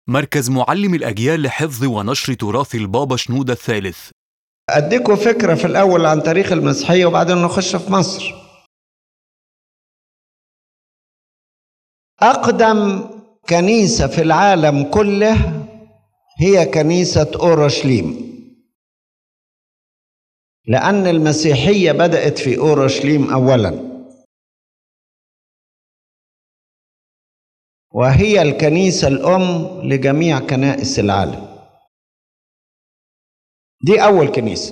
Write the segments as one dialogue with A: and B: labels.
A: مركز معلم الأجيال لحفظ ونشر تراث البابا شنودة الثالث
B: أديكوا فكرة في الأول عن تاريخ المسيحية وبعدين نخش في مصر أقدم كنيسة في العالم كله هي كنيسة أورشليم لأن المسيحية بدأت في أورشليم أولا وهي الكنيسة الأم لجميع كنائس العالم دي أول كنيسة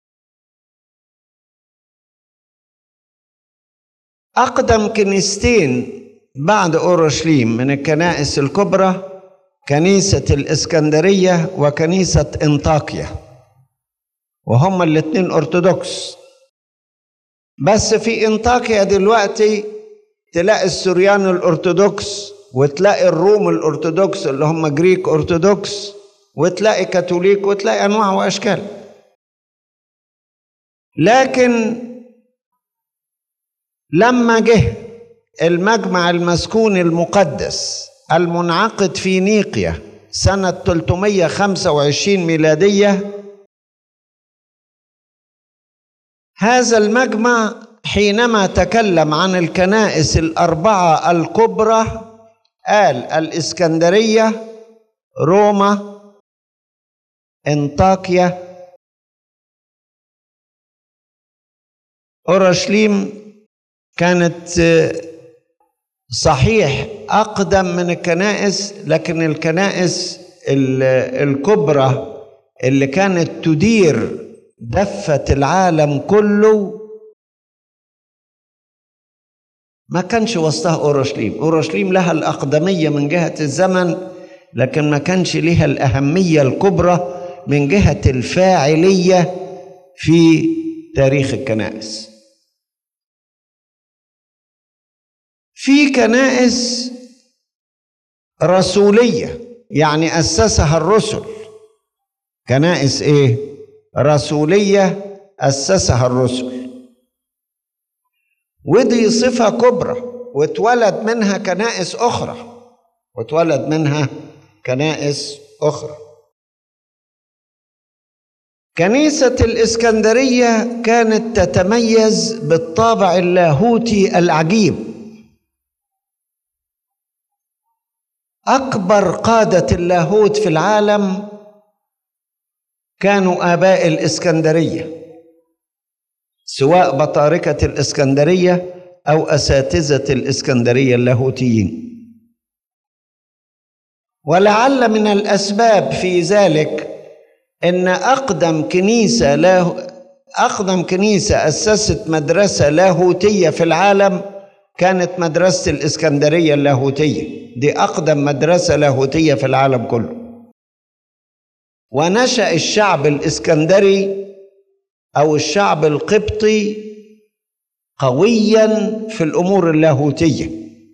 B: أقدم كنيستين بعد أورشليم من الكنائس الكبرى كنيسة الإسكندرية وكنيسة إنطاكيا وهما الاتنين أرثوذكس بس في إنطاكيا دلوقتي تلاقي السوريان الأرثوذكس وتلاقي الروم الأرثوذكس اللي هم جريك أرثوذكس وتلاقي كاثوليك وتلاقي أنواع وأشكال لكن لما جه المجمع المسكون المقدس المنعقد في نيقيا سنة 325 ميلادية هذا المجمع حينما تكلم عن الكنائس الأربعة الكبرى قال الإسكندرية روما انطاكيا أورشليم كانت صحيح أقدم من الكنائس لكن الكنائس الكبرى اللي كانت تدير دفة العالم كله ما كانش وسطها أورشليم أورشليم لها الأقدمية من جهة الزمن لكن ما كانش لها الأهمية الكبرى من جهة الفاعلية في تاريخ الكنائس في كنائس رسولية يعني أسسها الرسل كنائس إيه؟ رسولية أسسها الرسل ودي صفة كبرى واتولد منها كنائس أخرى واتولد منها كنائس أخرى كنيسة الإسكندرية كانت تتميز بالطابع اللاهوتي العجيب أكبر قادة اللاهوت في العالم كانوا آباء الإسكندرية سواء بطاركة الإسكندرية أو أساتذة الإسكندرية اللاهوتيين ولعل من الأسباب في ذلك أن أقدم كنيسة له أقدم كنيسة أسست مدرسة لاهوتية في العالم كانت مدرسة الإسكندرية اللاهوتية دي أقدم مدرسة لاهوتية في العالم كله ونشأ الشعب الإسكندري أو الشعب القبطي قويا في الأمور اللاهوتية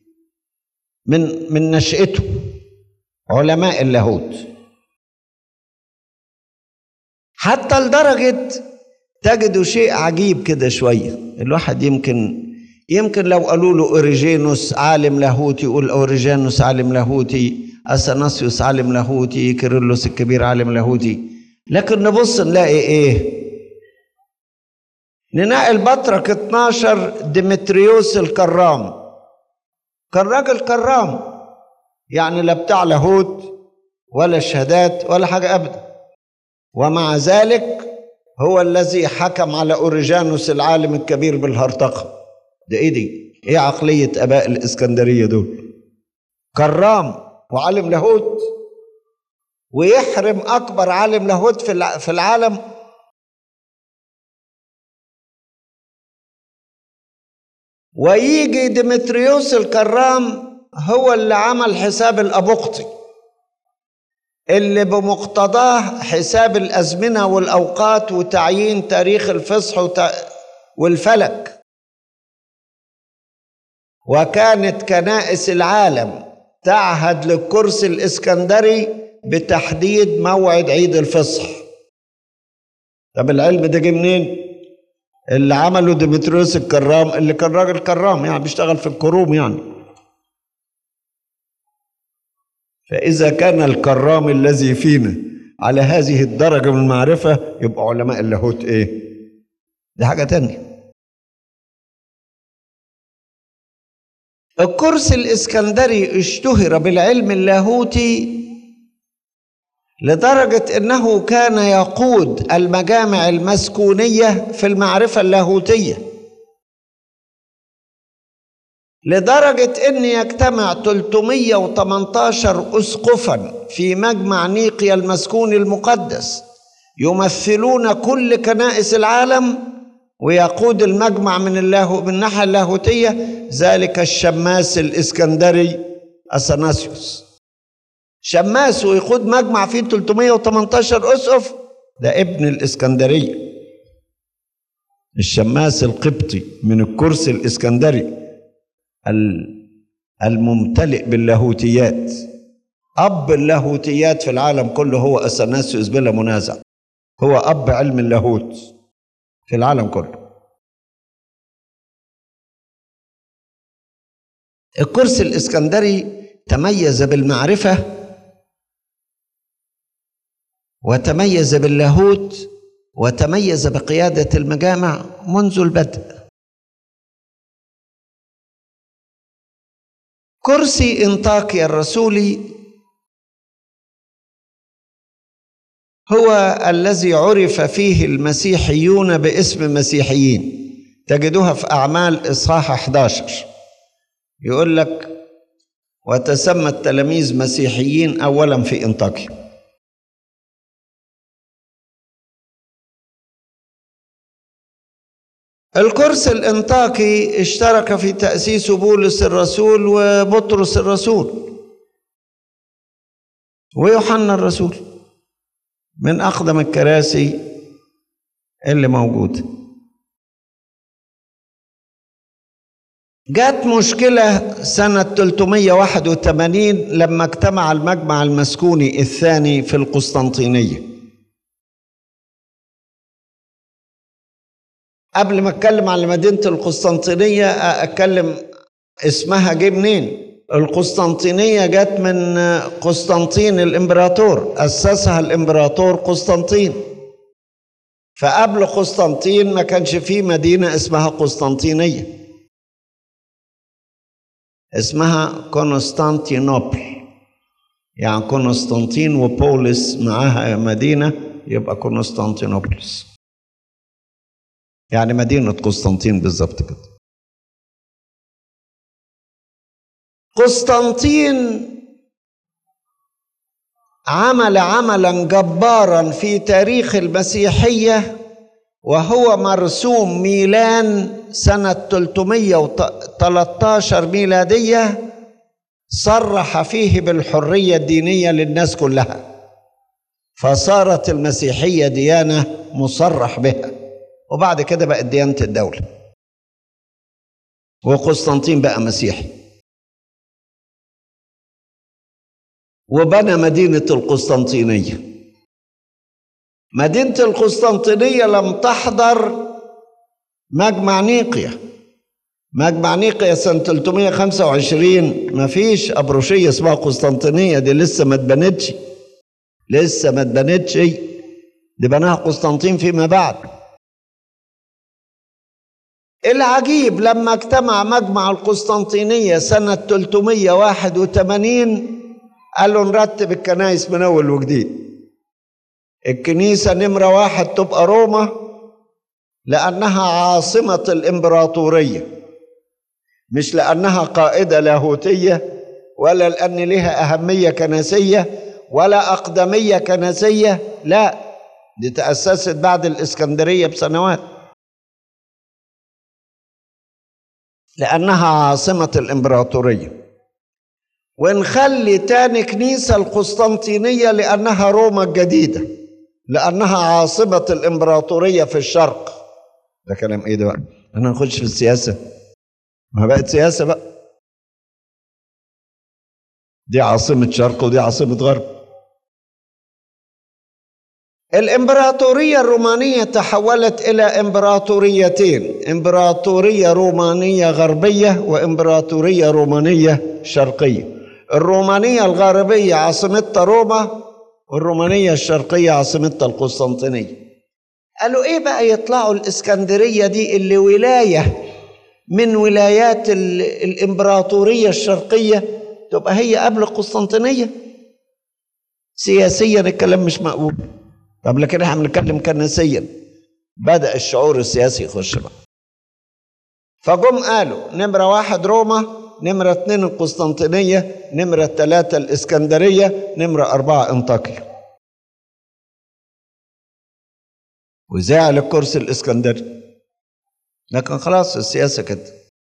B: من من نشأته علماء اللاهوت حتى لدرجة تجدوا شيء عجيب كده شوية الواحد يمكن يمكن لو قالوا له اوريجينوس عالم لاهوتي يقول اوريجينوس عالم لاهوتي اثناسيوس عالم لاهوتي كيرلس الكبير عالم لاهوتي لكن نبص نلاقي ايه نلاقي البطرك 12 ديمتريوس الكرام كان راجل كرام يعني لا بتاع لاهوت ولا شهادات ولا حاجه ابدا ومع ذلك هو الذي حكم على اوريجانوس العالم الكبير بالهرطقه ده ايه دي ايه عقليه اباء الاسكندريه دول كرام وعالم لاهوت ويحرم اكبر عالم لاهوت في في العالم ويجي ديمتريوس الكرام هو اللي عمل حساب الابقطي اللي بمقتضاه حساب الازمنه والاوقات وتعيين تاريخ الفصح وتع... والفلك وكانت كنائس العالم تعهد للكرسي الاسكندري بتحديد موعد عيد الفصح طب العلم ده جه منين اللي عمله ديمتريوس الكرام اللي كان راجل كرام يعني بيشتغل في الكروم يعني فإذا كان الكرام الذي فينا على هذه الدرجة من المعرفة يبقى علماء اللاهوت إيه؟ دي حاجة تانية الكرسي الإسكندري اشتهر بالعلم اللاهوتي لدرجة أنه كان يقود المجامع المسكونية في المعرفة اللاهوتية لدرجة أن يجتمع 318 أسقفا في مجمع نيقيا المسكون المقدس يمثلون كل كنائس العالم ويقود المجمع من الله من الناحية اللاهوتية ذلك الشماس الإسكندري أثناسيوس شماس ويقود مجمع فيه 318 أسقف ده ابن الإسكندرية الشماس القبطي من الكرسي الإسكندري الممتلئ باللاهوتيات أب اللاهوتيات في العالم كله هو أثناسيوس بلا منازع هو أب علم اللاهوت في العالم كله الكرسي الإسكندري تميز بالمعرفة وتميز باللاهوت وتميز بقيادة المجامع منذ البدء كرسي انطاكيا الرسولي هو الذي عرف فيه المسيحيون باسم مسيحيين تجدوها في أعمال إصحاح 11 يقول لك وتسمى التلاميذ مسيحيين أولا في انطاكيا الكرس الانطاكي اشترك في تأسيس بولس الرسول وبطرس الرسول ويوحنا الرسول من أقدم الكراسي اللي موجودة جات مشكلة سنة 381 لما اجتمع المجمع المسكوني الثاني في القسطنطينية قبل ما اتكلم على مدينة القسطنطينية اتكلم اسمها جه منين القسطنطينية جت من قسطنطين الامبراطور اسسها الامبراطور قسطنطين فقبل قسطنطين ما كانش فيه مدينة اسمها قسطنطينية اسمها كونستانتينوبل يعني قسطنطين وبولس معاها مدينة يبقى كونستانتينوبلس يعني مدينة قسطنطين بالظبط كده قسطنطين عمل عملا جبارا في تاريخ المسيحية وهو مرسوم ميلان سنة 313 ميلادية صرح فيه بالحرية الدينية للناس كلها فصارت المسيحية ديانة مصرح بها وبعد كده بقت ديانة الدولة وقسطنطين بقى مسيحي وبنى مدينة القسطنطينية مدينة القسطنطينية لم تحضر مجمع نيقيا مجمع نيقيا سنة 325 ما فيش أبروشية اسمها قسطنطينية دي لسه ما اتبنتش لسه ما اتبنتش دي بناها قسطنطين فيما بعد العجيب لما اجتمع مجمع القسطنطينية سنة 381 قالوا نرتب الكنائس من أول وجديد الكنيسة نمرة واحد تبقى روما لأنها عاصمة الإمبراطورية مش لأنها قائدة لاهوتية ولا لأن لها أهمية كنسية ولا أقدمية كنسية لا دي تأسست بعد الإسكندرية بسنوات لأنها عاصمة الإمبراطورية ونخلي تاني كنيسة القسطنطينية لأنها روما الجديدة لأنها عاصمة الإمبراطورية في الشرق ده كلام إيه ده بقى؟ أنا نخش في السياسة ما بقت سياسة بقى دي عاصمة شرق ودي عاصمة غرب الإمبراطورية الرومانية تحولت إلى إمبراطوريتين إمبراطورية رومانية غربية وإمبراطورية رومانية شرقية الرومانية الغربية عاصمتها روما والرومانية الشرقية عاصمتها القسطنطينية قالوا ايه بقى يطلعوا الاسكندرية دي اللي ولاية من ولايات ال- الامبراطورية الشرقية تبقى هي قبل القسطنطينية سياسيا الكلام مش مقبول طب لكن احنا بنتكلم كنسيا بدأ الشعور السياسي يخش بقى فجم قالوا نمرة واحد روما نمرة اتنين القسطنطينية نمرة ثلاثة الإسكندرية نمرة أربعة أنطاكيا وزعل الكرسي الإسكندري لكن خلاص السياسة كده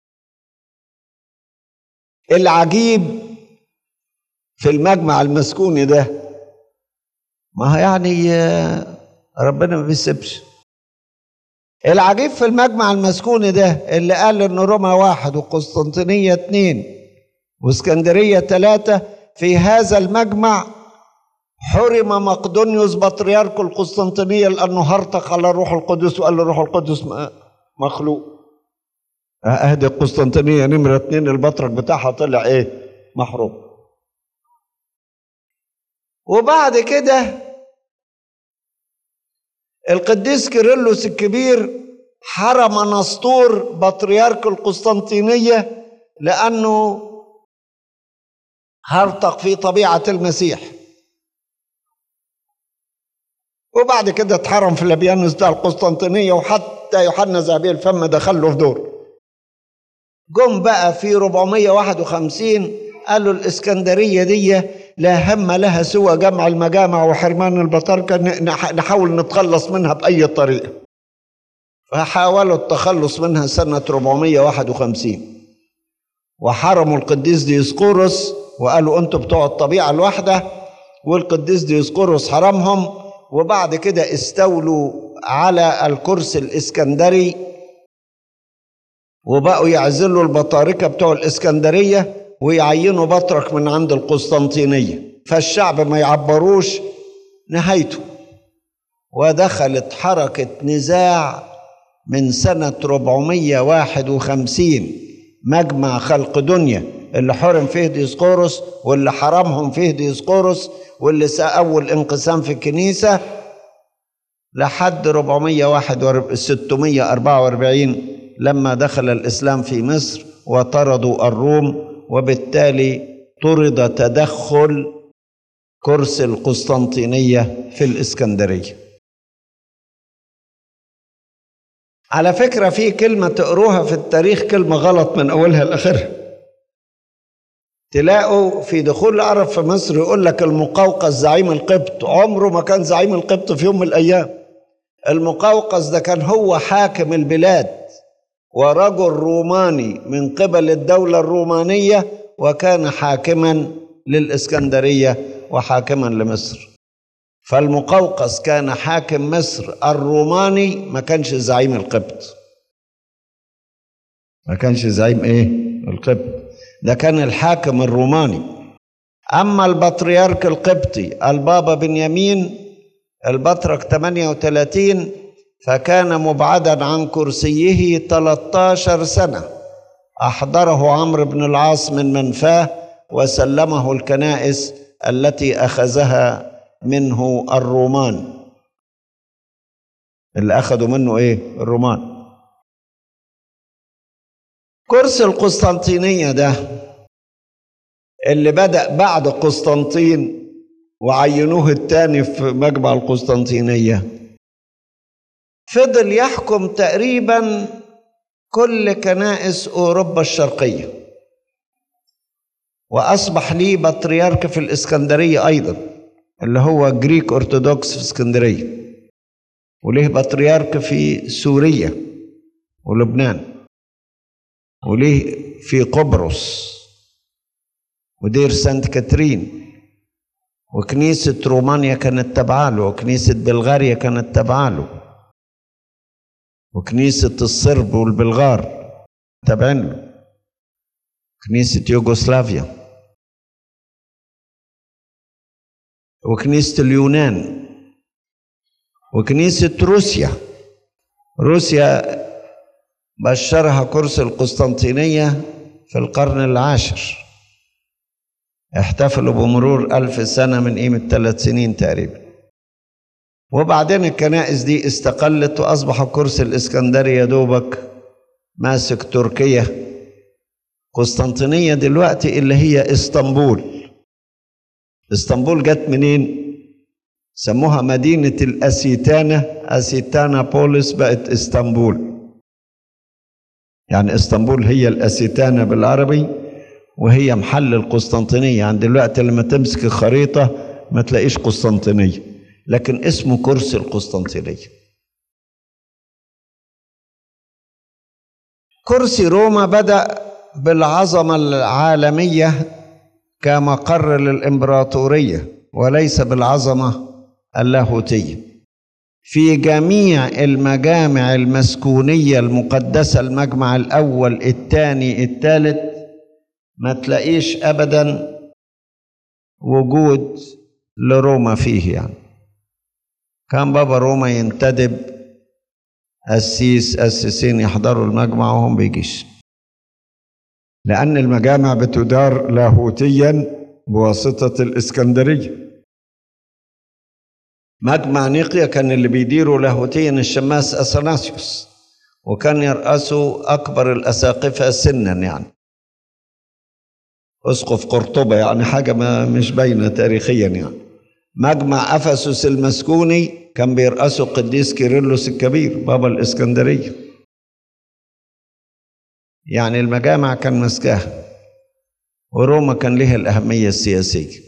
B: العجيب في المجمع المسكوني ده ما هو يعني آه، ربنا ما بيسيبش العجيب في المجمع المسكوني ده اللي قال ان روما واحد وقسطنطينية اتنين واسكندرية ثلاثة في هذا المجمع حرم مقدونيوس بطريرك القسطنطينية لأنه هرطق على الروح القدس وقال له الروح القدس م- مخلوق أهدي القسطنطينية نمرة اتنين البطرك بتاعها طلع ايه محروم وبعد كده القديس كيرلس الكبير حرم نسطور بطريرك القسطنطينية لأنه هرطق في طبيعة المسيح وبعد كده اتحرم فلابيانوس بتاع القسطنطينية وحتى يوحنا ذهبي الفم دخل له في دور جم بقى في 451 قالوا الإسكندرية دي لا هم لها سوى جمع المجامع وحرمان البطاركة ن- نح- نحاول نتخلص منها بأي طريقة فحاولوا التخلص منها سنة 451 وحرموا القديس ديسقورس وقالوا انتوا بتوع الطبيعة الواحدة والقديس ديسقورس حرمهم وبعد كده استولوا على الكرسي الإسكندري وبقوا يعزلوا البطاركة بتوع الإسكندرية ويعينوا بطرك من عند القسطنطينية فالشعب ما يعبروش نهايته ودخلت حركة نزاع من سنة 451 مجمع خلق دنيا اللي حرم فيه ديسقورس واللي حرمهم فيه ديسقورس واللي سا أول انقسام في الكنيسة لحد 441 644 لما دخل الإسلام في مصر وطردوا الروم وبالتالي طرد تدخل كرسي القسطنطينية في الإسكندرية على فكرة في كلمة تقروها في التاريخ كلمة غلط من أولها لآخرها تلاقوا في دخول العرب في مصر يقول لك المقوقس زعيم القبط عمره ما كان زعيم القبط في يوم من الأيام المقوقس ده كان هو حاكم البلاد ورجل روماني من قبل الدولة الرومانية وكان حاكما للإسكندرية وحاكما لمصر فالمقوقس كان حاكم مصر الروماني ما كانش زعيم القبط ما كانش زعيم ايه القبط ده كان الحاكم الروماني اما البطريرك القبطي البابا بنيامين البطرك 38 فكان مبعدا عن كرسيه 13 سنة أحضره عمرو بن العاص من منفاه وسلمه الكنائس التي أخذها منه الرومان اللي أخذوا منه إيه الرومان كرسي القسطنطينية ده اللي بدأ بعد قسطنطين وعينوه الثاني في مجمع القسطنطينية فضل يحكم تقريبا كل كنائس أوروبا الشرقية وأصبح ليه بطريرك في الإسكندرية أيضا اللي هو جريك أرثوذكس في اسكندرية وليه بطريرك في سوريا ولبنان وليه في قبرص ودير سانت كاترين وكنيسة رومانيا كانت تابعة له وكنيسة بلغاريا كانت تابعة له وكنيسة الصرب والبلغار تابعين له كنيسة يوغوسلافيا وكنيسة اليونان وكنيسة روسيا روسيا بشرها كرسي القسطنطينية في القرن العاشر احتفلوا بمرور ألف سنة من قيمة ثلاث سنين تقريبا وبعدين الكنائس دي استقلت وأصبح كرسي الإسكندرية دوبك ماسك تركيا قسطنطينية دلوقتي اللي هي اسطنبول اسطنبول جت منين؟ سموها مدينة الأسيتانة أسيتانا بوليس بقت اسطنبول يعني اسطنبول هي الأسيتانة بالعربي وهي محل القسطنطينية يعني دلوقتي لما تمسك الخريطة ما تلاقيش قسطنطينية لكن اسمه كرسي القسطنطينية كرسي روما بدأ بالعظمة العالمية كمقر للإمبراطورية وليس بالعظمة اللاهوتية في جميع المجامع المسكونية المقدسة المجمع الأول الثاني الثالث ما تلاقيش أبدا وجود لروما فيه يعني كان بابا روما ينتدب قسيس قسيسين يحضروا المجمع وهم بيجيش لأن المجامع بتدار لاهوتيا بواسطة الإسكندرية مجمع نيقيا كان اللي بيديره لاهوتيا الشماس أثناسيوس وكان يرأسه أكبر الأساقفة سنا يعني أسقف قرطبة يعني حاجة ما مش باينة تاريخيا يعني مجمع أفسس المسكوني كان بيرأسه القديس كيرلس الكبير بابا الإسكندرية يعني المجامع كان مسكاها وروما كان لها الأهمية السياسية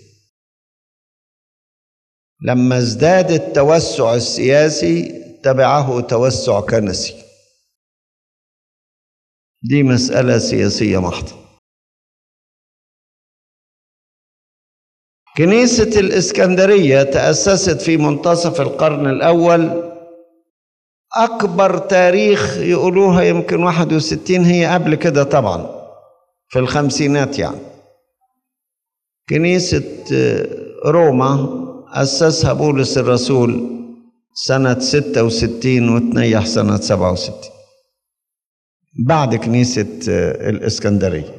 B: لما ازداد التوسع السياسي تبعه توسع كنسي دي مسألة سياسية محضة كنيسة الإسكندرية تأسست في منتصف القرن الأول أكبر تاريخ يقولوها يمكن 61 هي قبل كده طبعا في الخمسينات يعني كنيسة روما أسسها بولس الرسول سنة 66 وتنيح سنة 67 بعد كنيسة الإسكندرية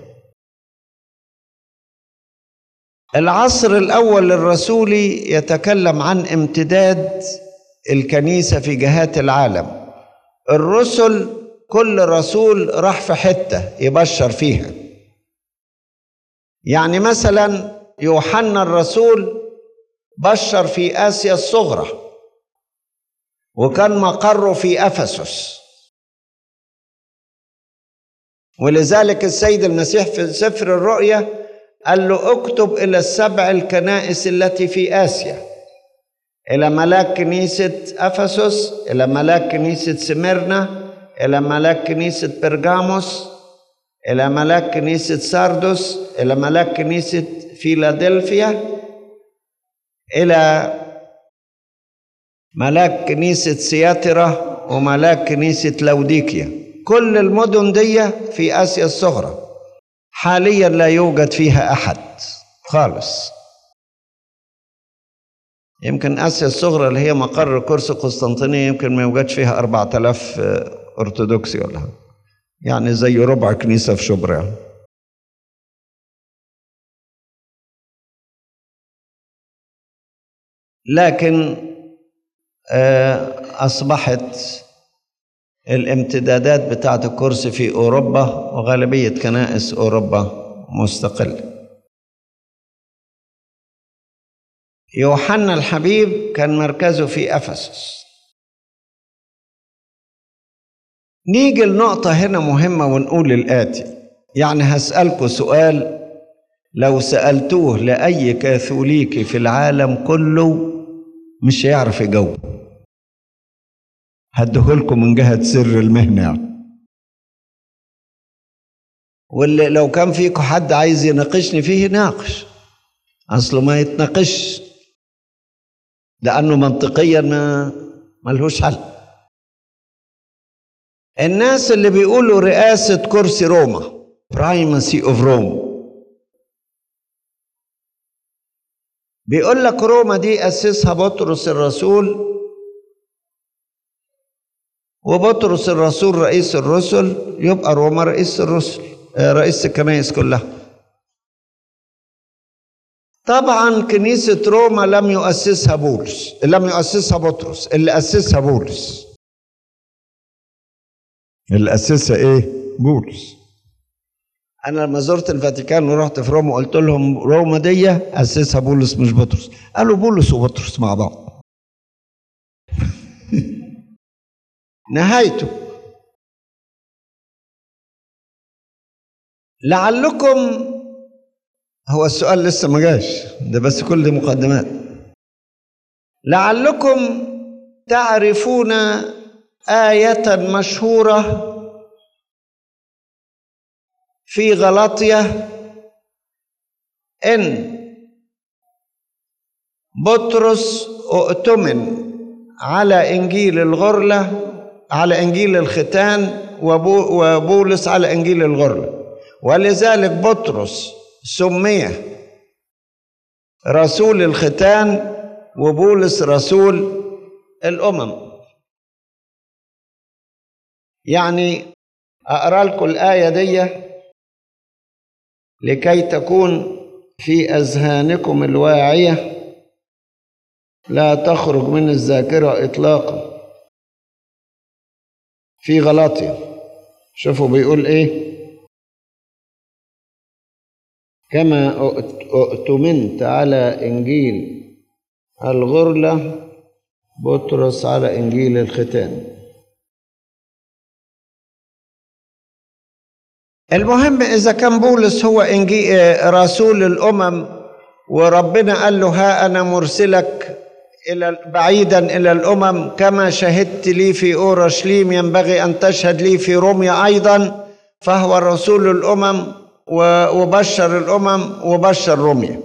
B: العصر الأول الرسولي يتكلم عن امتداد الكنيسة في جهات العالم الرسل كل رسول راح في حتة يبشر فيها يعني مثلا يوحنا الرسول بشر في آسيا الصغرى وكان مقره في أفسس ولذلك السيد المسيح في سفر الرؤيا قال له اكتب إلى السبع الكنائس التي في آسيا إلى ملاك كنيسة أفسس إلى ملاك كنيسة سميرنا إلى ملاك كنيسة برغاموس إلى ملاك كنيسة ساردوس إلى ملاك كنيسة فيلادلفيا إلى ملاك كنيسة سياترة وملاك كنيسة لوديكيا كل المدن دي في آسيا الصغرى حاليا لا يوجد فيها أحد خالص يمكن آسيا الصغرى اللي هي مقر كرسي قسطنطينية يمكن ما يوجدش فيها 4000 أرثوذكسي ولا حاجة يعني زي ربع كنيسة في شبرا يعني. لكن أصبحت الامتدادات بتاعت الكرسي في أوروبا وغالبية كنائس أوروبا مستقلة يوحنا الحبيب كان مركزه في أفسس نيجي لنقطة هنا مهمة ونقول الآتي يعني هسألكوا سؤال لو سألتوه لأي كاثوليكي في العالم كله مش هيعرف يجاوب هديهولكم من جهة سر المهنة يعني. واللي لو كان فيكم حد عايز يناقشني فيه ناقش أصله ما يتناقش لأنه منطقيا ما ملهوش حل الناس اللي بيقولوا رئاسة كرسي روما برايمسي اوف روم بيقول لك روما دي أسسها بطرس الرسول وبطرس الرسول رئيس الرسل يبقى روما رئيس الرسل رئيس الكنائس كلها طبعا كنيسة روما لم يؤسسها بولس لم يؤسسها بطرس اللي أسسها بولس اللي أسسها إيه؟ بولس أنا لما زرت الفاتيكان ورحت في روما قلت لهم روما دي أسسها بولس مش بطرس قالوا بولس وبطرس مع بعض نهايته لعلكم هو السؤال لسه ما جاش ده بس كل دي مقدمات لعلكم تعرفون آية مشهورة في غلطية إن بطرس اؤتمن على إنجيل الغرلة على إنجيل الختان وبو وبولس على إنجيل الغرلة ولذلك بطرس سمي رسول الختان وبولس رسول الأمم يعني أقرأ لكم الآية دي لكي تكون في أذهانكم الواعية لا تخرج من الذاكرة إطلاقا في غلطية شوفوا بيقول إيه كما اؤتمنت على إنجيل الغرلة بطرس على إنجيل الختان المهم إذا كان بولس هو إنجي رسول الأمم وربنا قال له ها أنا مرسلك إلى بعيدا إلى الأمم كما شهدت لي في أورشليم ينبغي أن تشهد لي في روميا أيضا فهو رسول الأمم وبشر الأمم وبشر روميا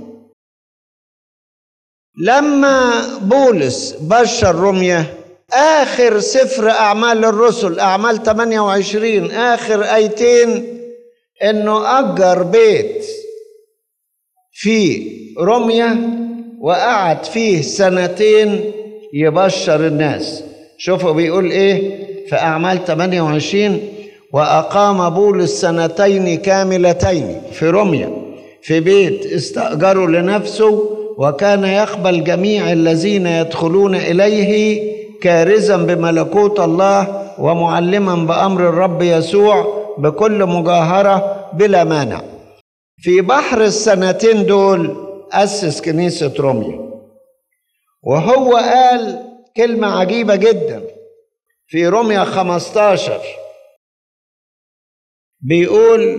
B: لما بولس بشر روميا آخر سفر أعمال الرسل أعمال 28 آخر آيتين إنه أجر بيت في روميا وقعد فيه سنتين يبشر الناس شوفوا بيقول إيه في أعمال 28 وأقام بولس سنتين كاملتين في روميا في بيت استأجره لنفسه وكان يقبل جميع الذين يدخلون إليه كارزا بملكوت الله ومعلما بأمر الرب يسوع بكل مجاهرة بلا مانع في بحر السنتين دول أسس كنيسة روميا وهو قال كلمة عجيبة جدا في روميا 15 بيقول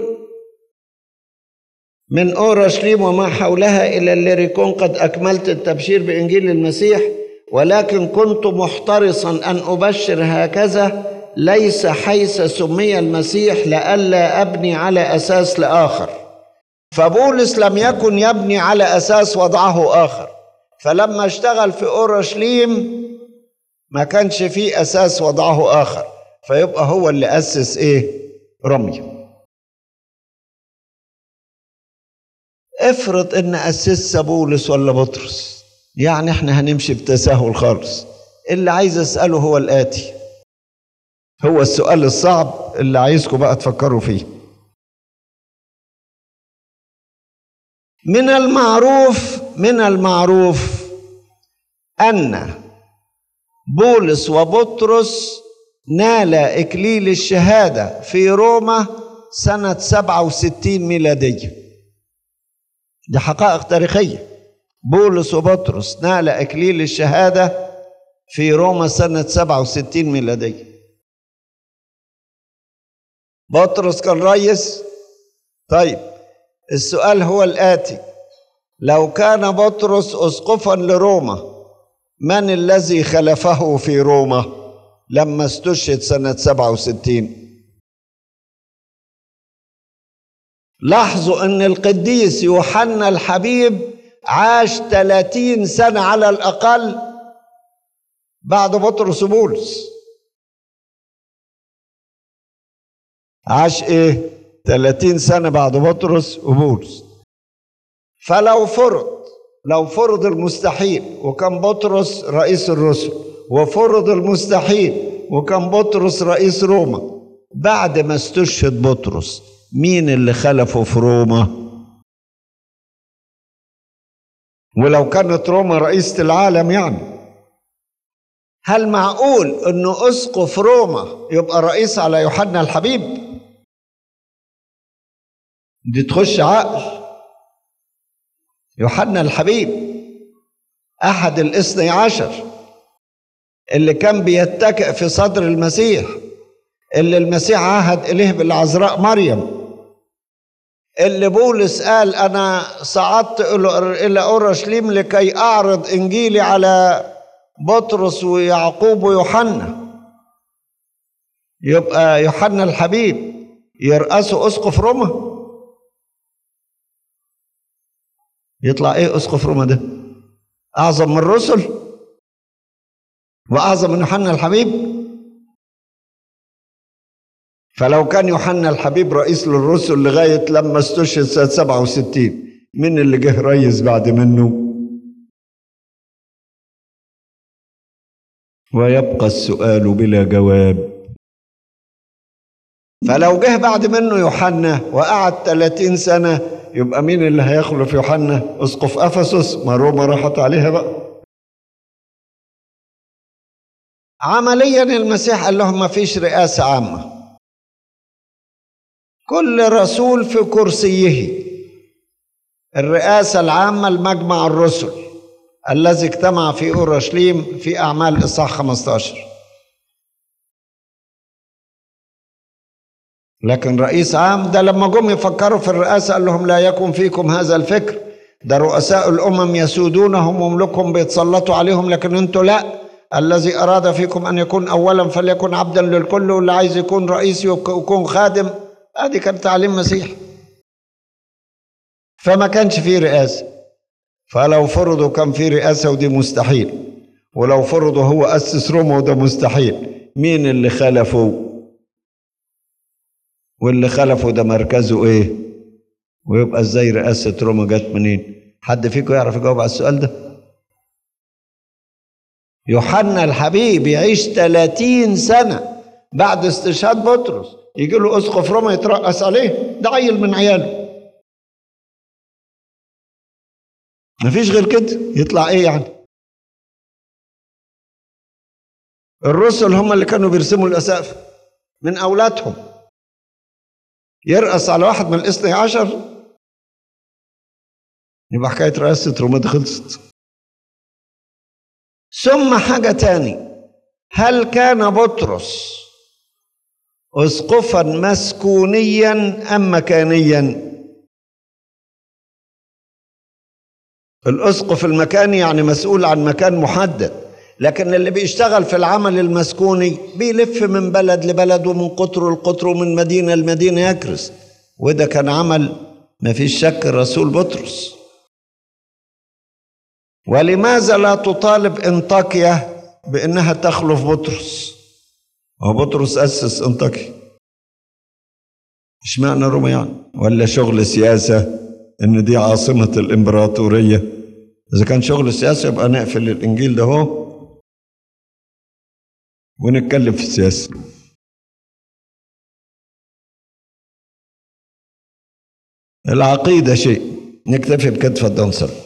B: من أورشليم وما حولها إلى الليريكون قد أكملت التبشير بإنجيل المسيح ولكن كنت محترصا أن أبشر هكذا ليس حيث سمي المسيح لئلا أبني على أساس لآخر فبولس لم يكن يبني على أساس وضعه آخر فلما اشتغل في أورشليم ما كانش فيه أساس وضعه آخر فيبقى هو اللي أسس إيه رمي افرض ان اسس بولس ولا بطرس يعني احنا هنمشي بتساهل خالص اللي عايز اساله هو الاتي هو السؤال الصعب اللي عايزكم بقى تفكروا فيه من المعروف من المعروف ان بولس وبطرس نال اكليل الشهاده في روما سنه 67 ميلاديه دي حقائق تاريخيه بولس وبطرس نال اكليل الشهاده في روما سنه 67 ميلاديه بطرس كان ريس طيب السؤال هو الاتي لو كان بطرس اسقفا لروما من الذي خلفه في روما لما استشهد سنة 67 لاحظوا ان القديس يوحنا الحبيب عاش 30 سنة على الأقل بعد بطرس وبولس عاش ايه 30 سنة بعد بطرس وبولس فلو فرض لو فرض المستحيل وكان بطرس رئيس الرسل وفرض المستحيل وكان بطرس رئيس روما بعد ما استشهد بطرس مين اللي خلفه في روما ولو كانت روما رئيسة العالم يعني هل معقول انه اسقف روما يبقى رئيس على يوحنا الحبيب دي تخش عقل يوحنا الحبيب احد الاثني عشر اللي كان بيتكئ في صدر المسيح اللي المسيح عهد اليه بالعذراء مريم اللي بولس قال انا صعدت الى اورشليم لكي اعرض انجيلي على بطرس ويعقوب ويوحنا يبقى يوحنا الحبيب يرأسه اسقف روما يطلع ايه اسقف روما ده اعظم من الرسل واعظم من يوحنا الحبيب فلو كان يوحنا الحبيب رئيس للرسل لغايه لما استشهد سنه 67 مين اللي جه رئيس بعد منه ويبقى السؤال بلا جواب فلو جه بعد منه يوحنا وقعد 30 سنه يبقى مين اللي هيخلف يوحنا اسقف افسس ما روما راحت عليها بقى عمليا المسيح قال لهم ما فيش رئاسه عامه كل رسول في كرسيه الرئاسه العامه لمجمع الرسل الذي اجتمع في اورشليم في اعمال اصحاح 15 لكن رئيس عام ده لما جم يفكروا في الرئاسه قال لهم لا يكن فيكم هذا الفكر ده رؤساء الامم يسودونهم وملوكهم بيتسلطوا عليهم لكن انتوا لا الذي اراد فيكم ان يكون اولا فليكن عبدا للكل واللي عايز يكون رئيس يكون خادم ادي كان تعليم مسيح فما كانش فيه رئاسه فلو فرضوا كان في رئاسة ودي مستحيل ولو فرضوا هو أسس روما وده مستحيل مين اللي خلفه واللي خلفه ده مركزه ايه ويبقى ازاي رئاسة روما جت منين حد فيكم يعرف يجاوب على السؤال ده يوحنا الحبيب يعيش 30 سنة بعد استشهاد بطرس يجي له اسقف روما يترأس عليه ده عيل من عياله مفيش غير كده يطلع ايه يعني الرسل هم اللي كانوا بيرسموا الاسقف من اولادهم يرأس على واحد من الاثني عشر يبقى حكاية رئاسة روما دي خلصت ثم حاجة تاني هل كان بطرس اسقفا مسكونيا ام مكانيا الاسقف المكاني يعني مسؤول عن مكان محدد لكن اللي بيشتغل في العمل المسكوني بيلف من بلد لبلد ومن قطر لقطر ومن مدينه لمدينه يكرس وده كان عمل ما فيش شك الرسول بطرس ولماذا لا تطالب انطاكيا بانها تخلف بطرس هو بطرس اسس انطاكيا اشمعنى روما يعني ولا شغل سياسه ان دي عاصمه الامبراطوريه اذا كان شغل سياسه يبقى نقفل الانجيل ده هو ونتكلم في السياسه العقيده شيء نكتفي بكده اتفضل صلي